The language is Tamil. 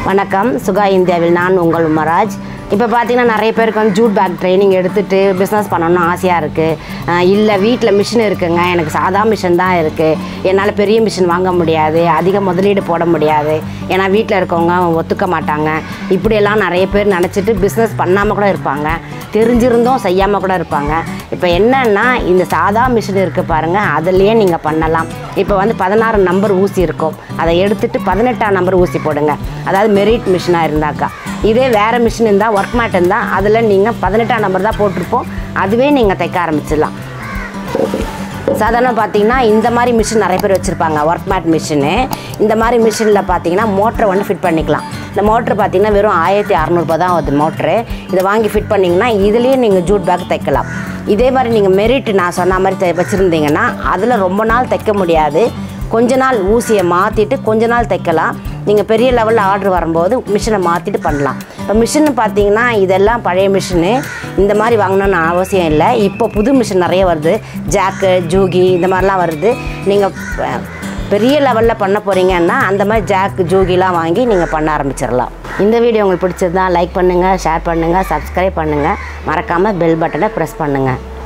வணக்கம் சுகா இந்தியாவில் நான் உங்கள் உமராஜ் இப்போ பார்த்தீங்கன்னா நிறைய பேருக்கு வந்து ஜூட் பேக் ட்ரைனிங் எடுத்துகிட்டு பிஸ்னஸ் பண்ணணும்னு ஆசையாக இருக்குது இல்லை வீட்டில் மிஷின் இருக்குங்க எனக்கு சாதா மிஷின் தான் இருக்குது என்னால் பெரிய மிஷின் வாங்க முடியாது அதிக முதலீடு போட முடியாது ஏன்னா வீட்டில் இருக்கவங்க ஒத்துக்க மாட்டாங்க இப்படியெல்லாம் நிறைய பேர் நினச்சிட்டு பிஸ்னஸ் பண்ணாமல் கூட இருப்பாங்க தெரிஞ்சிருந்தும் செய்யாமல் கூட இருப்பாங்க இப்போ என்னன்னா இந்த சாதா மிஷின் இருக்குது பாருங்கள் அதுலேயே நீங்கள் பண்ணலாம் இப்போ வந்து பதினாறு நம்பர் ஊசி இருக்கும் அதை எடுத்துட்டு பதினெட்டாம் நம்பர் ஊசி போடுங்க அதாவது மெரிட் மிஷினாக இருந்தாக்கா இதே வேறு மிஷின் இருந்தால் ஒர்க் மேட் இருந்தால் அதில் நீங்கள் பதினெட்டாம் நம்பர் தான் போட்டிருப்போம் அதுவே நீங்கள் தைக்க ஆரம்பிச்சிடலாம் சாதாரண பார்த்தீங்கன்னா இந்த மாதிரி மிஷின் நிறைய பேர் வச்சுருப்பாங்க ஒர்க் மேட் மிஷினு இந்த மாதிரி மிஷினில் பார்த்தீங்கன்னா மோட்டரை வந்து ஃபிட் பண்ணிக்கலாம் இந்த மோட்ரு பார்த்தீங்கன்னா வெறும் ஆயிரத்தி அறநூறுபா தான் ஆகுது மோட்ரு இதை வாங்கி ஃபிட் பண்ணிங்கன்னா இதுலேயே நீங்கள் ஜூட் பேக் தைக்கலாம் இதே மாதிரி நீங்கள் மெரிட் நான் சொன்ன மாதிரி தை வச்சுருந்தீங்கன்னா அதில் ரொம்ப நாள் தைக்க முடியாது கொஞ்ச நாள் ஊசியை மாற்றிட்டு கொஞ்ச நாள் தைக்கலாம் நீங்கள் பெரிய லெவலில் ஆர்டர் வரும்போது மிஷினை மாற்றிட்டு பண்ணலாம் இப்போ மிஷின் பார்த்தீங்கன்னா இதெல்லாம் பழைய மிஷினு இந்த மாதிரி வாங்கணும்னு அவசியம் இல்லை இப்போ புது மிஷின் நிறைய வருது ஜாக்கு ஜூகி இந்த மாதிரிலாம் வருது நீங்கள் பெரிய லெவலில் பண்ண போகிறீங்கன்னா அந்த மாதிரி ஜாக் ஜூகிலாம் வாங்கி நீங்கள் பண்ண ஆரம்பிச்சிடலாம் இந்த வீடியோ உங்களுக்கு பிடிச்சிருந்தா லைக் பண்ணுங்கள் ஷேர் பண்ணுங்கள் சப்ஸ்கிரைப் பண்ணுங்கள் மறக்காமல் பெல் பட்டனை ப்ரெஸ் பண்ணுங்கள்